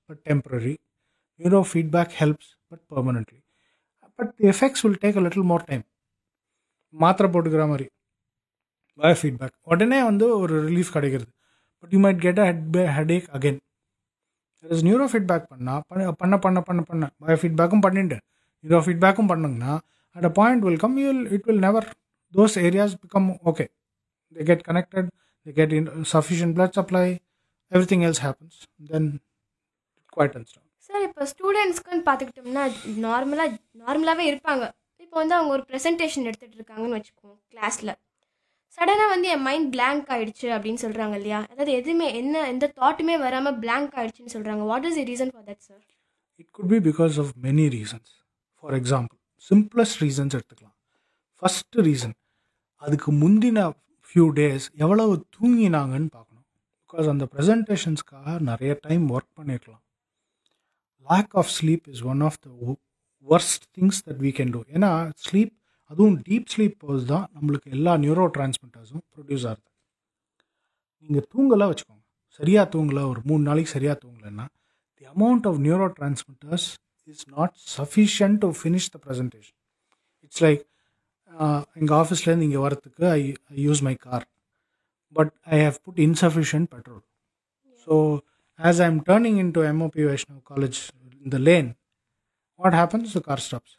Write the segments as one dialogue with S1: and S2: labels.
S1: but temporary. Neurofeedback helps, but permanently. But the effects will take a little more time. மாத்திரை போட்டுக்கிற மாதிரி bio feedback உடனே வந்து ஒரு ரிலீஃப் கிடைக்கிறது but you might get a head headache again is neuro feedback பண்ணால் பண்ண பண்ண பண்ண பண்ண பண்ண பயோ ஃபீட்பேக்கும் பண்ணிட்டு நியூரோ ஃபீட்பேக்கும் பண்ணுங்கன்னா at a point will come you it will never those areas become okay they get connected, they get in sufficient blood supply, everything else happens. Then it quietens down.
S2: Sir இப்போ ஸ்டூடெண்ட்ஸ்க்குன்னு பார்த்துக்கிட்டோம்னா நார்மலாக நார்மலாகவே இருப்பாங்க இப்போ வந்து அவங்க ஒரு ப்ரெசன்டேஷன் எடுத்துகிட்டு இருக்காங்கன்னு வச்சுக்குவோம் கிளாஸில் சடனாக வந்து என் மைண்ட் blank ஆயிடுச்சு அப்படின்னு சொல்கிறாங்க இல்லையா அதாவது எதுவுமே என்ன எந்த தாட்டுமே வராமல் blank ஆயிடுச்சுன்னு சொல்கிறாங்க what is the reason for that sir
S1: It could be because of many reasons. For example, simplest reasons எடுத்துக்கலாம் ஃபர்ஸ்ட் ரீசன் அதுக்கு முந்தின ஃபியூ டேஸ் எவ்வளவு தூங்கினாங்கன்னு பார்க்கணும் பிகாஸ் அந்த ப்ரெசன்டேஷன்ஸ்க்காக நிறைய டைம் ஒர்க் பண்ணியிருக்கலாம் lack of sleep is one of the worst things that we can do ஏன்னா sleep அதுவும் டீப் ஸ்லீப் போது தான் நம்மளுக்கு எல்லா நியூரோ டிரான்ஸ்மிட்டர்ஸும் ப்ரொடியூஸ் ஆகுது நீங்கள் தூங்கலை வச்சுக்கோங்க சரியாக தூங்கலை ஒரு மூணு நாளைக்கு சரியாக தூங்கலைன்னா the amount of neuro transmitters is not sufficient to finish the presentation it's like எங்கள் ஆஃபீஸ்லேருந்து இங்கே வரத்துக்கு I I use my car but I have put insufficient petrol so as I am turning into MOP Vaishnav college in the lane, what happens? The car stops.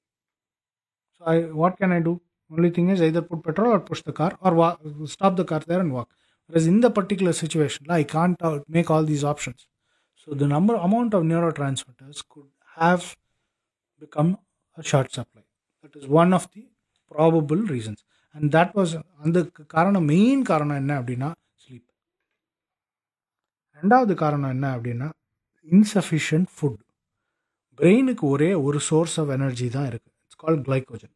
S1: So I, what can I do? Only thing is either put petrol or push the car or walk, stop the car there and walk. Whereas in the particular situation, I can't uh, make all these options. So the number amount of neurotransmitters could have become a short supply. That is one of the probable reasons. And that was அந்த காரணம் main காரணம் என்ன அப்படின்னா sleep ரெண்டாவது காரணம் என்ன அப்படின்னா insufficient food பிரெயினுக்கு ஒரே ஒரு சோர்ஸ் ஆஃப் எனர்ஜி தான் இருக்குது it's call glycogen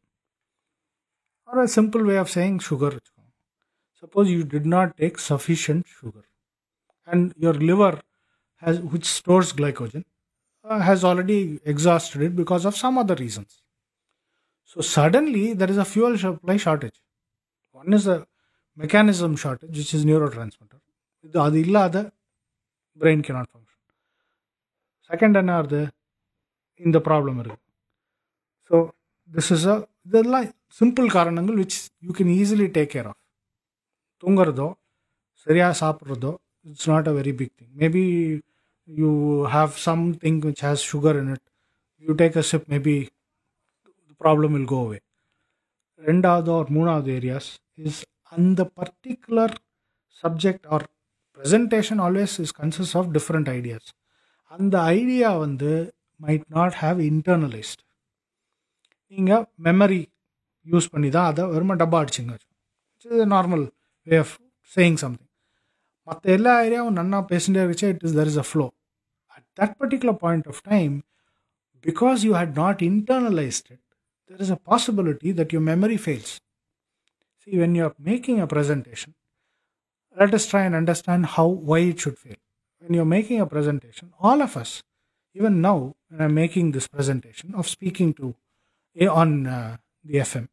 S1: or a simple way of saying sugar வச்சுக்கோங்க suppose you did not take sufficient sugar and your liver has which stores glycogen uh, has already exhausted it because of some other reasons so suddenly there is a fuel supply shortage one is a mechanism shortage which is neurotransmitter இது அது இல்லாத brain cannot function second என்ன வருது இந்த problem இருக்கு so this is a இதெல்லாம் simple காரணங்கள் which you can easily take care of தூங்குறதோ சரியாக சாப்பிட்றதோ it's not a very big thing maybe you have something which has sugar in it you take a sip maybe problem will go away ரெண்டாவது ஒரு மூணாவது areas is அந்த particular subject or presentation always is consist of different ideas அந்த idea வந்து might not have internalised நீங்கள் memory use பண்ணி தான் அதை வெறும டப்பா அடிச்சுங்க it's normal way of saying something மற்ற எல்லா ஏரியாவும் நன்னா பேசிட்டே இருந்துச்சு it is there is a flow at that particular point of time because you had not internalised it there is a possibility that your memory fails see when you are making a presentation let us try and understand how why it should fail when you're making a presentation all of us even now when i'm making this presentation of speaking to on uh, the fm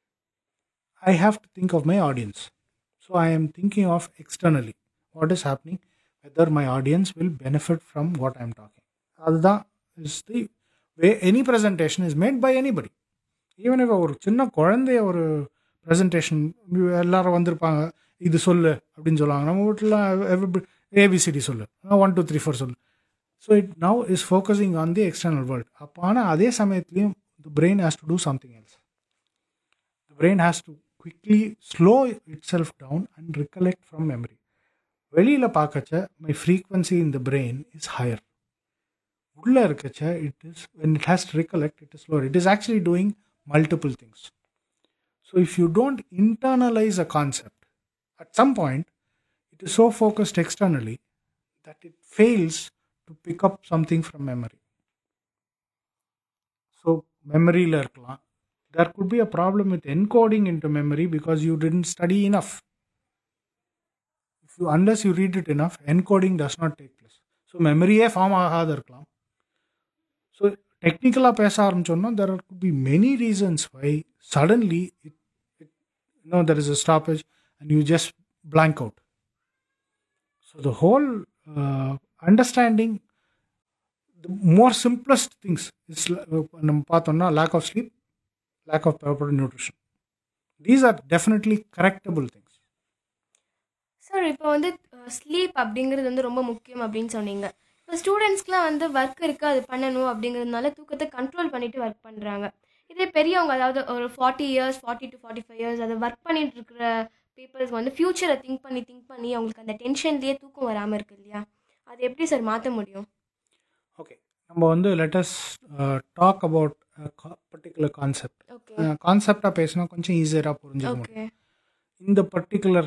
S1: i have to think of my audience so i am thinking of externally what is happening whether my audience will benefit from what i'm talking அதுதான் is the way any presentation is made by anybody even இப்போ ஒரு சின்ன குழந்தைய ஒரு presentation எல்லாரும் வந்திருப்பாங்க இது சொல்லு அப்படின்னு சொல்லுவாங்க நம்ம வீட்டில் ஏபிசிடி சொல்லு ஒன் டூ த்ரீ ஃபோர் சொல்லு so it now is focusing on the external world அப்போ ஆனால் அதே சமயத்துலையும் the brain has to do something else the brain has to quickly slow itself down and recollect from memory வெளியில் பார்க்கச்ச my frequency in the brain is higher உள்ளே இருக்கச்ச it is when it has to recollect it is slower it is actually doing multiple things so if you don't internalise a concept at some point it is so focused externally that it fails to pick up something from memory so memory இருக்கலாம் there could be a problem with encoding into memory because you didn't study enough if you unless you read it enough encoding does not take place so memoryயே form ஆகாத இருக்கலாம் so டெக்னிக்கலாக பேச ஆரம்பிச்சோன்னா there could be many reasons why suddenly it, it you know there is a stoppage and you just blank out. So the whole uh, understanding more simplest things it's நம்ம பார்த்தோம்னா lack of sleep lack of proper nutrition these are definitely correctable things
S2: sir இப்போ வந்து sleep அப்படிங்கிறது வந்து ரொம்ப முக்கியம் அப்படின்னு சொன்னீங்க இப்போ ஸ்டூடெண்ட்ஸ்க்குலாம் வந்து ஒர்க் இருக்குது அது பண்ணணும் அப்படிங்கிறதுனால தூக்கத்தை கண்ட்ரோல் பண்ணிட்டு ஒர்க் பண்ணுறாங்க இதே பெரியவங்க அதாவது ஒரு forty years forty to forty five years அதை ஒர்க் பண்ணிட்டு இருக்கிற பீப்புள்ஸ் வந்து ஃப்யூச்சரை திங்க் பண்ணி திங்க் பண்ணி அவங்களுக்கு அந்த டென்ஷன்லேயே தூக்கம் வராமல் இருக்கு இல்லையா அது எப்படி சார் மாற்ற முடியும்
S1: ஓகே நம்ம வந்து let's talk about particular concept
S2: okay
S1: கான்செப்டாக பேசினா கொஞ்சம் ஈஸியராக புரிஞ்சுக்க முடியும்
S2: ஓகே
S1: இந்த பர்டிகுலர்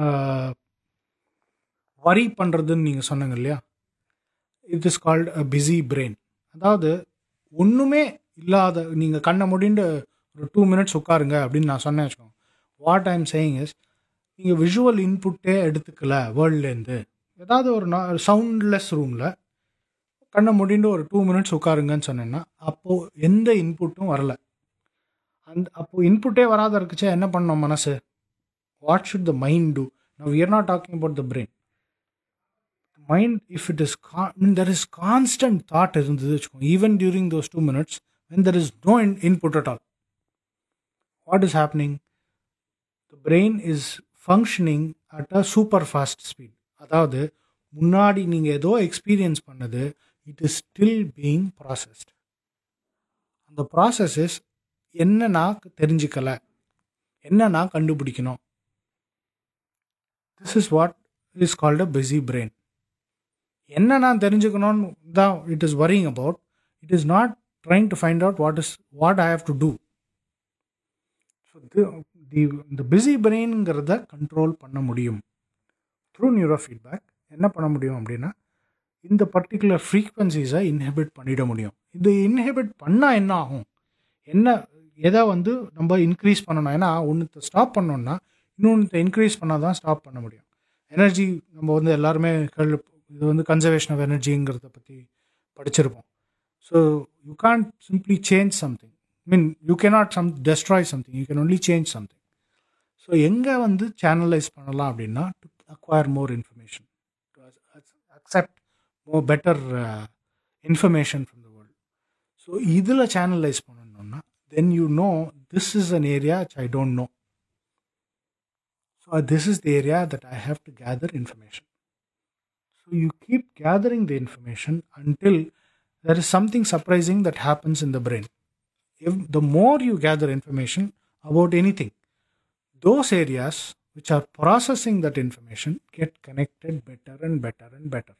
S1: வரி பண்ணுறதுன்னு நீங்கள் சொன்னீங்க இல்லையா it is called a busy brain அதாவது ஒன்றுமே இல்லாத நீங்கள் கண்ணை முடிண்டு ஒரு டூ மினிட்ஸ் உட்காருங்க அப்படின்னு நான் சொன்னேன் வச்சுக்கோங்க வாட் ஐம் சேயிங் இஸ் நீங்கள் விஷுவல் இன்புட்டே எடுத்துக்கல வேர்ல்ட்லேருந்து ஏதாவது ஒரு சவுண்ட்லெஸ் ரூமில் கண்ணை முடிண்டு ஒரு டூ மினிட்ஸ் உட்காருங்கன்னு சொன்னேன்னா அப்போது எந்த இன்புட்டும் வரல அந்த அப்போது இன்புட்டே வராத இருக்குச்சா என்ன பண்ணோம் மனசு what should the mind do now we are not talking about the brain mind if it is con- I mean, there is constant thought இருந்தது வச்சுக்கோங்க even during those two minutes when there is no in- input at all what is happening the brain is functioning at a super fast speed அதாவது முன்னாடி நீங்கள் ஏதோ experience பண்ணது it is still being processed அந்த processes என்ன நான் தெரிஞ்சுக்கல என்ன நான் கண்டுபிடிக்கணும் this is what is called a busy brain என்ன நான் தெரிஞ்சுக்கணும்னு தான் it is worrying about it is not trying to find out what is what I have to do so the இந்த பிஸி பிரெயின்ங்கிறத கண்ட்ரோல் பண்ண முடியும் த்ரூ நியூரோ ஃபீட்பேக் என்ன பண்ண முடியும் அப்படின்னா இந்த பர்டிகுலர் ஃப்ரீக்வன்சிஸை இன்ஹிபிட் பண்ணிட முடியும் இது இன்ஹிபிட் பண்ணால் என்ன ஆகும் என்ன எதை வந்து நம்ம இன்க்ரீஸ் பண்ணணும் ஏன்னா ஒன்றுத்தை ஸ்டாப் பண்ணோம்னா இன்னொன்று இன்க்ரீஸ் பண்ணால் தான் ஸ்டாப் பண்ண முடியும் எனர்ஜி நம்ம வந்து எல்லாருமே கேள்வி இது வந்து கன்சர்வேஷன் ஆஃப் எனர்ஜிங்கிறத பற்றி படிச்சிருப்போம் so you can't simply change something mean you cannot sum destroy something you can only change something so எங்கே வந்து சேனலைஸ் பண்ணலாம் அப்படின்னா to acquire more information to accept more better information from the world so இதில் channelise பண்ணணும்னா then you know this is an area I don't know So this is the area that I have to gather information. So you keep gathering the information until there is something surprising that happens in the brain. If the more you gather information about anything, those areas which are processing that information get connected better and better and better.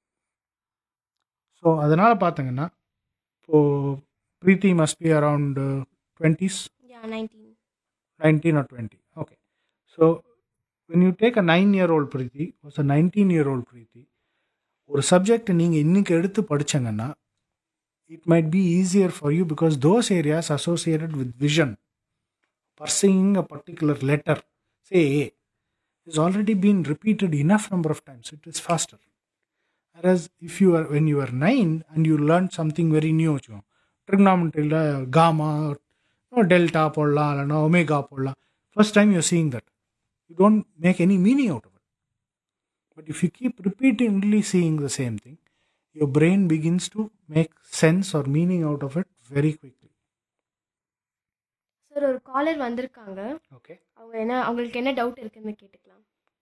S1: So அதனால் பார்த்தீங்கன்னா இப்போது Preethi must be around twenties
S2: ya nineteen
S1: 19 or 20. Okay. So when you take a nine year old Preeti was a 19 year old Preeti, ஒரு subject நீங்கள் இன்னைக்கு எடுத்து படிச்சங்கன்னா it might be easier for you because those areas associated with vision pursing a particular letter say A is already been repeated enough number of times it is faster whereas if you are when you are nine and you learn something very new வச்சுக்கோ ட்ரிக்னாமெண்ட்ரியில் gamma delta போடலாம் இல்லைனா omega போடலாம் first time you're seeing that you don't make any meaning out of it but if you keep repeatingly seeing the same thing your brain begins to make sense or meaning out of it very quickly
S2: sir ஒரு caller வந்திருக்காங்க
S1: okay
S2: அவங்க என்ன அவங்களுக்கு என்ன doubt இருக்குன்னு கேட்டுக்கலாம்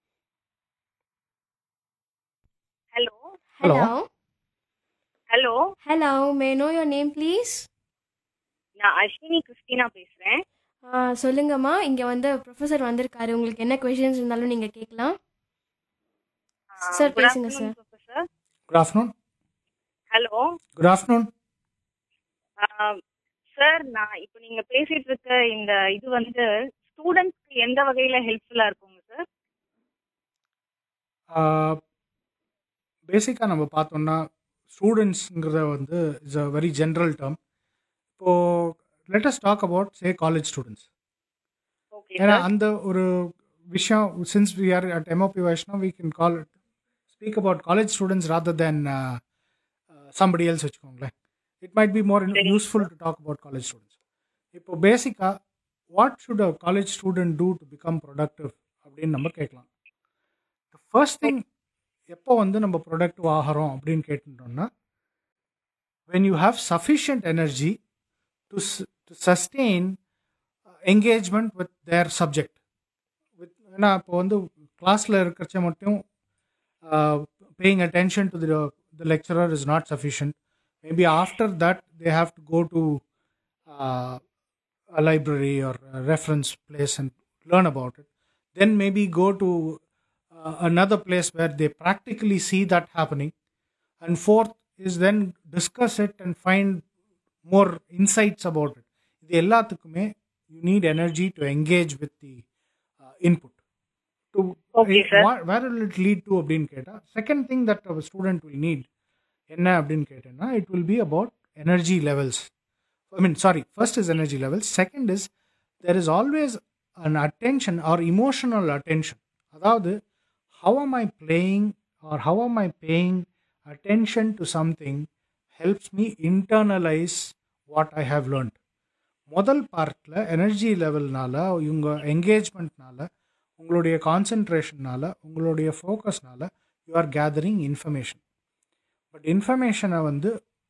S3: hello
S1: Hello.
S2: Hello
S3: hello
S2: hello may know your name please
S3: நான் Ashwini Christina பேசுறேன்
S2: சொல்லுங்கம்மா இங்கே வந்து ப்ரொஃபஸர் வந்திருக்காரு உங்களுக்கு என்ன கொஷின்ஸ் இருந்தாலும் நீங்கள் கேட்கலாம் Sir, பேசுங்க, sir.
S3: Professor
S1: good afternoon
S3: hello
S1: good afternoon
S3: sir நான் இப்போ நீங்க பேசிட்டு இருக்க இந்த இது வந்து ஸ்டூடெண்ட்ஸ்க்கு எந்த வகையில ஹெல்ப்ஃபுல்லா இருக்குங்க சார்
S1: பேசிக்காக நம்ம பார்த்தோம்னா ஸ்டூடெண்ட்ஸுங்கிறத வந்து is a very general term இப்போது let's talk about say college students
S3: okay
S1: ஏன்னா
S3: சார்
S1: அந்த ஒரு விஷயம் since we are at MOP Vaishnav we can call speak about college students rather than somebody else வச்சுக்கோங்களேன் இட் மைட் பி மோர்
S3: சரி.
S1: Useful to talk about college students இப்போ பேசிக்காக what should a college student do to become productive அப்படின்னு நம்ம கேட்கலாம் first thing எப்போ வந்து நம்ம ப்ரொடக்டிவ் ஆகிறோம் அப்படின்னு கேட்டுட்டோம்னா when you have sufficient energy to, s- to sustain uh, engagement with their subject with ஏன்னா இப்போ வந்து கிளாஸில் இருக்கிறச்ச மட்டும் paying attention to the lecturer is not sufficient maybe after that they have to go to a library or a reference place and learn about it. Then maybe go to uh, another place where they practically see that happening. And fourth is then discuss it and find more insights about it. இது எல்லாத்துக்குமே you need energy to engage with the uh, input. To,
S3: Okay, sir.
S1: wha- where will it lead to அப்படின்னு கேட்டால் second thing that a student will need என்ன அப்படின்னு கேட்டேன்னா it will be about energy levels I mean, sorry, first is energy levels. Second is there is always an attention or emotional attention. அதாவது how am I playing or how am I paying attention to something helps me internalize what I have learned. முதல் பார்ட்டில் energy லெவல்னால இவங்க என்கேஜ்மெண்ட்னால உங்களுடைய கான்சென்ட்ரேஷன்னால உங்களுடைய ஃபோக்கஸ்னால you are gathering information but இன்ஃபர்மேஷனை வந்து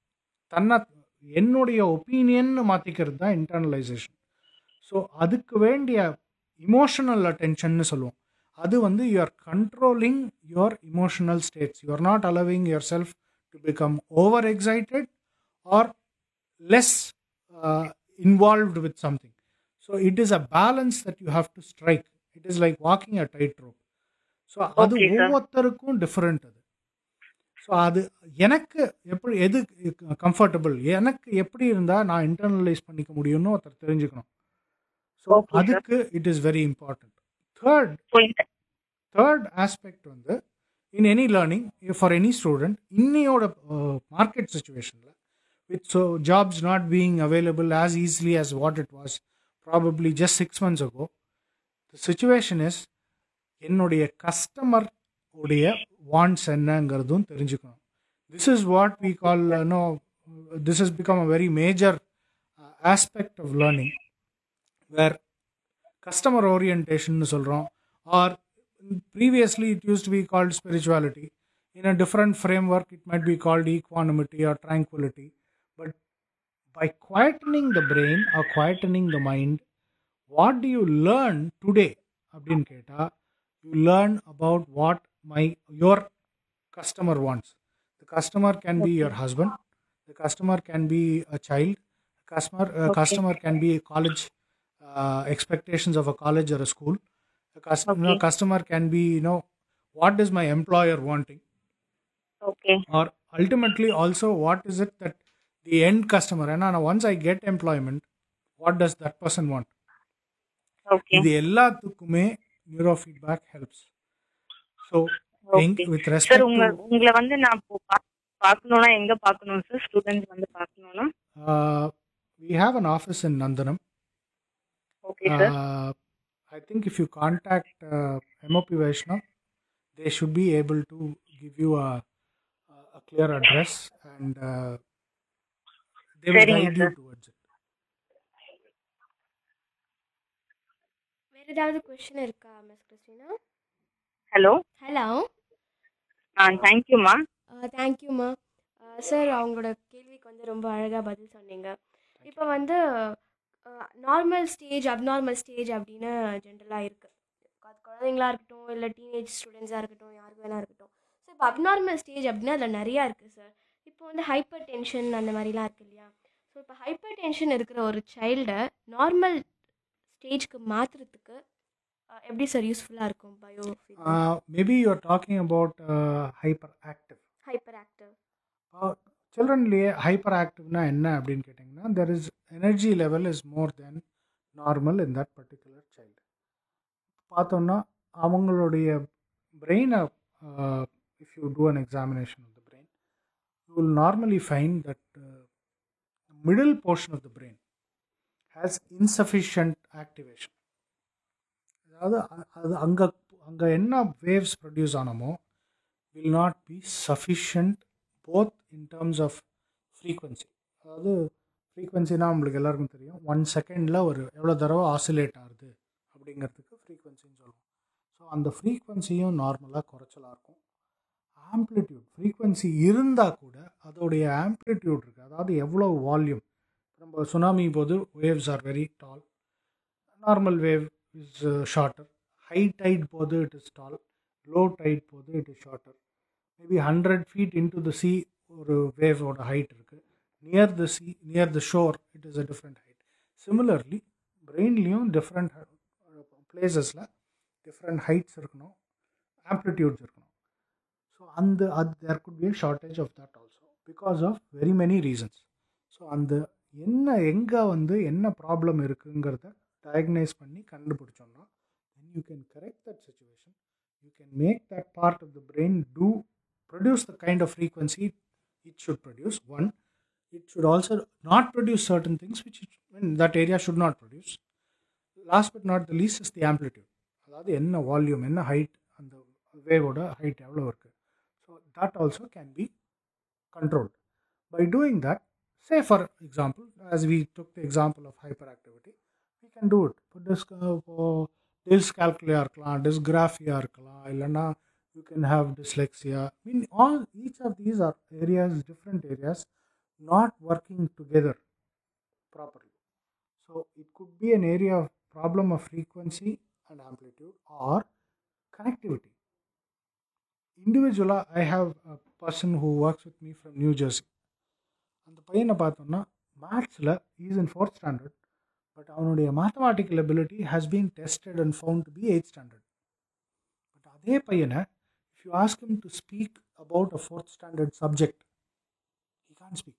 S1: தன்னை என்னுடைய ஒப்பீனியன்னு மாற்றிக்கிறது தான் இன்டர்னலைசேஷன் ஸோ அதுக்கு வேண்டிய இமோஷனல் அட்டென்ஷன்னு சொல்லுவோம் அது வந்து you are controlling your emotional states you are not allowing yourself to become over excited or less involved with something so it is a balance that you have to strike it is like walking a tightrope so அது
S3: Okay, sir.
S1: ஒவ்வொருத்தருக்கும் different அது so அது எனக்கு எப்படி எது comfortable எனக்கு எப்படி இருந்தால் நான் இன்டர்னலைஸ் பண்ணிக்க முடியும்னு ஒருத்தர் தெரிஞ்சுக்கணும் ஸோ
S3: Okay, sir.
S1: அதுக்கு it is very important third
S3: so இந்த
S1: தேர்ட் ஆஸ்பெக்ட் வந்து in any learning for any student இன்னையோட மார்க்கெட் சுச்சுவேஷனில் with so jobs not being available as easily as what it was probably just six months ago the situation is என்னுடைய customer உடைய wants என்னங்கிறதும் தெரிஞ்சுக்கணும் this is what we call no this is become a very major aspect of learning where customer orientation சொல்கிறோம் or previously it used to be called spirituality in a different framework it might be called equanimity or tranquility but by quietening the brain or quietening the mind what do you learn today அப்படின்னு கேட்டால் you learn about what my your customer wants the customer can be your husband the customer can be a child customer uh,
S3: Okay.
S1: customer can be college uh, expectations of a college or a school a customer, you know,
S3: Okay.
S1: customer can be you know what is my employer wanting
S3: okay
S1: or ultimately also what is it that the end customer and now once i get employment what does that person want
S3: okay
S1: இது எல்லாத்துக்குமே neurofeedback helps so
S3: okay
S1: with
S3: sir
S1: respect
S3: உங்க உங்களை வந்து நான் இப்போ பா- பார்க்கணும்னா எங்க பார்க்கணும் சார் ஸ்டூடெண்ட்ஸ் வந்து பார்க்கணும்னா
S1: we have an office in Nandanam
S3: okay sir
S1: I think if you contact MOP Vaishnav they should be able to give you a, a clear address and uh, they will
S3: சரிங்க
S1: guide you
S3: sir.
S1: towards it.
S2: வேற ஏதாவது question இருக்கா miss Christina
S3: hello
S2: hello
S3: ஆ தேங்க்யூம்மா
S2: தேங்க்யூம்மா sir அவங்களோட கேள்விக்கு வந்து ரொம்ப அழகாக பதில் சொன்னீங்க இப்போ வந்து நார்மல் ஸ்டேஜ் அப்நார்மல் ஸ்டேஜ் அப்படின்னு ஜென்ரலாக இருக்குது அது குழந்தைங்களா இருக்கட்டும் இல்லை டீனேஜ் ஸ்டூடெண்ட்ஸாக இருக்கட்டும் யாருக்கு வேணா இருக்கட்டும் ஸோ இப்போ அப்நார்மல் ஸ்டேஜ் அப்படின்னா அதில் நிறையா இருக்குது சார் இப்போ வந்து ஹைப்பர் டென்ஷன் அந்த மாதிரிலாம் இருக்கு இல்லையா ஸோ இப்போ ஹைப்பர் டென்ஷன் இருக்கிற ஒரு சைல்டை நார்மல் ஸ்டேஜ்க்கு மாற்றுறதுக்கு எப்படி சார் யூஸ்ஃபுல்லாக இருக்கும் bio
S1: Uh, maybe you're talking about uh, hyperactive.
S2: Hyperactive
S1: சில்ட்ரன்லேயே ஹைப்பர் ஆக்டிவ்னா என்ன அப்படின்னு கேட்டிங்கன்னா there is energy level is more than normal in that particular child பார்த்தோன்னா அவங்களுடைய பிரெயினை if you do an examination of the brain you will normally find that middle portion of the brain has insufficient activation அதாவது அ- அது அங்கே அங்கே என்ன waves produce ஆனமோ will not be sufficient both in terms of frequency அதாவது ஃப்ரீக்வன்சினா நம்மளுக்கு எல்லாருக்கும் தெரியும் ஒன் செகண்டில் ஒரு எவ்வளோ தடவை ஆசிலேட் ஆகுது அப்படிங்கிறதுக்கு ஃப்ரீக்வன்சின்னு சொல்லுவோம் ஸோ அந்த ஃப்ரீக்வன்சியும் நார்மலாக குறைச்சலாக இருக்கும் ஆம்ப்ளிடியூட் ஃப்ரீக்வன்சி இருந்தால் கூட அதோடைய ஆம்ப்ளிடியூட் இருக்குது அதாவது எவ்வளோ வால்யூம் நம்ம சுனாமி போது waves are very tall normal wave is shorter high tide போது it is tall low tide போது it is shorter maybe hundred feet into the sea ஒரு வேவோட ஹைட் இருக்குது near the sea near the shore it is a different height similarly பிரெயின்லேயும் different பிளேசஸில் different heights இருக்கணும் amplitudes இருக்கணும் so அந்த அது there could be shortage of that also because of very many reasons so அந்த என்ன எங்கே வந்து என்ன ப்ராப்ளம் இருக்குங்கிறத டயக்னைஸ் பண்ணி கண்டுபிடிச்சோம்னா then you can correct that situation you can make that part of the brain to produce the kind of frequency it should produce one it should also not produce certain things which it, when that area should not produce last but not the least is the amplitude அதாவது என்ன volume என்ன height அந்த வேவோட height எவ்வளோ இருக்குது so that also can be controlled by doing that say for example as we took the example of hyperactivity we can do it இப்போ டிஸ்க் இப்போ டிஸ்கால்குலியாக இருக்கலாம் டிஸ்கிராஃபியாக இருக்கலாம் இல்லைன்னா you can have dyslexia. I mean, all each of these are areas, different areas, not working together properly. So it could be an area of problem of frequency and amplitude or connectivity. Individual, I have a person who works with me from New Jersey. அந்த பையனை பார்த்தோம்னா மேத்ஸில் is in fourth standard but அவனுடைய mathematical ability has been tested and found to be eight standard but அதே பையனை if you ask him to speak about a fourth standard subject, he can't speak.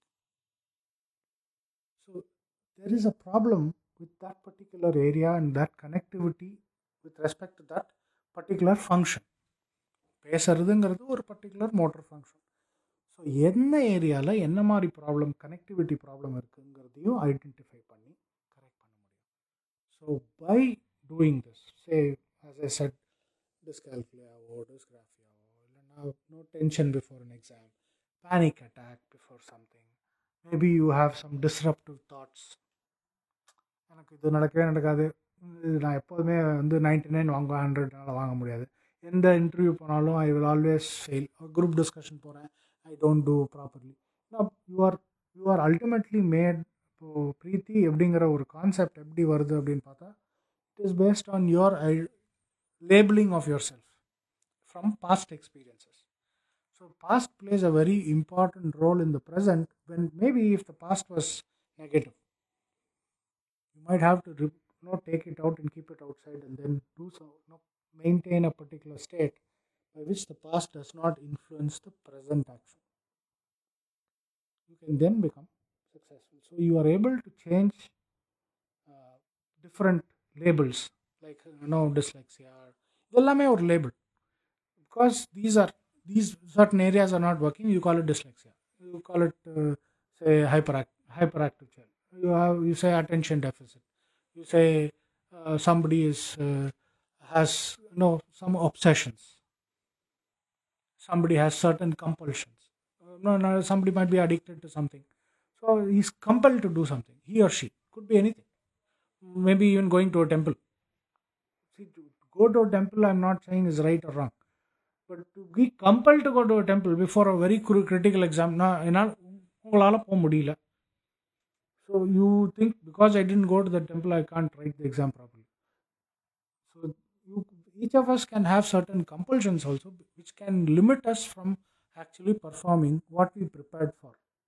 S1: So there is a problem with that particular area and that connectivity with respect to that particular function. பேசுறதுங்கிறது ஒரு particular motor function so என்ன ஏரியாவில் என்ன மாதிரி problem connectivity problem இருக்குங்கிறதையும் identify பண்ணி correct பண்ண முடியும் so by doing this say as I said டிஸ்கால்குலியாவோ டிஸ்கிராஃபியாவோ இல்லைன்னா no tension before an exam panic attack before something maybe you have some disruptive thoughts எனக்கு இது நடக்கவே நடக்காது இது நான் எப்போதுமே வந்து நைன்டி நைன் வாங்க ஹண்ட்ரட்னால வாங்க முடியாது எந்த இன்டர்வியூ போனாலும் I will always fail group discussion போகிறேன் I don't do properly you are you are ultimately mad இப்போது ப்ரீத்தி எப்படிங்கிற ஒரு கான்செப்ட் எப்படி வருது அப்படின்னு பார்த்தா it is based on your I labeling of yourself from past experiences. So, past plays a very important role in the present when maybe if the past was negative, you might have to re- you know, take it out and keep it outside and then do so, you know, maintain a particular state by which the past does not influence the present action. You can then become successful. So, you are able to change uh, different labels like you know dyslexia இதெல்லாமே ஒரு label because these are these certain areas are not working you call it dyslexia you call it say hyper act hyperactive child you have you say attention deficit you say uh, somebody is uh, has you know some obsessions somebody has certain compulsions uh, no, no somebody might be addicted to something so he's compelled to do something he or she could be anything maybe even going to a temple see to go to a temple i'm not saying is right or wrong but to be compelled to go to a temple before a very cru- critical exam நான் என்னால் உங்களால் போக முடியல so you think because I didn't go to the temple I can't write the exam properly so you each of us can have certain compulsions also which can limit us from actually performing what we prepared for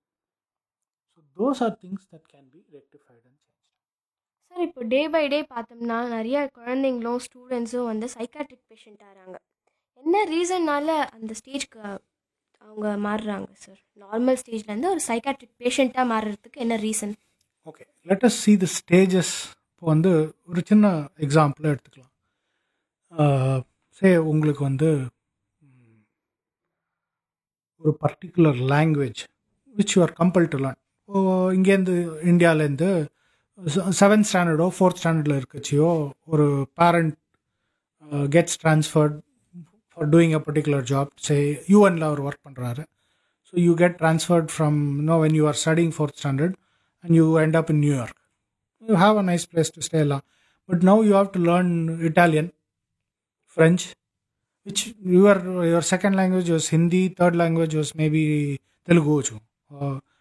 S1: so those are things that can be rectified and changed
S2: sir இப்போ day by day பார்த்தோம்னா நிறைய குழந்தைங்களும் ஸ்டூடெண்ட்ஸும் வந்து psychiatric patient ஆகிறாங்க என்ன ரீசன்னால அந்த ஸ்டேஜ்க்கு அவங்க மாறுறாங்க சார் நார்மல் ஸ்டேஜ்லேருந்து ஒரு சைக்காட்ரிக் பேஷண்ட்டாக மாறுறதுக்கு என்ன reason
S1: okay let us see the stages இப்போ வந்து ஒரு சின்ன எக்ஸாம்பிள் எடுத்துக்கலாம் சே உங்களுக்கு வந்து ம், ஒரு particular language which you are compel to learn இங்கேருந்து இந்தியாவிலேருந்து செவன்த் ஸ்டாண்டர்டோ ஃபோர்த் ஸ்டாண்டர்டில் இருக்கச்சியோ ஒரு parent gets transferred for doing a particular job say யூஎனில் அவர் ஒர்க் பண்ணுறாரு so you get transferred from no when you are studying fourth standard and you end up in New York. You have a nice place to stay, la. but now you have to learn Italian, French, which your your second language was Hindi, third language was maybe Telugu வச்சுக்கோ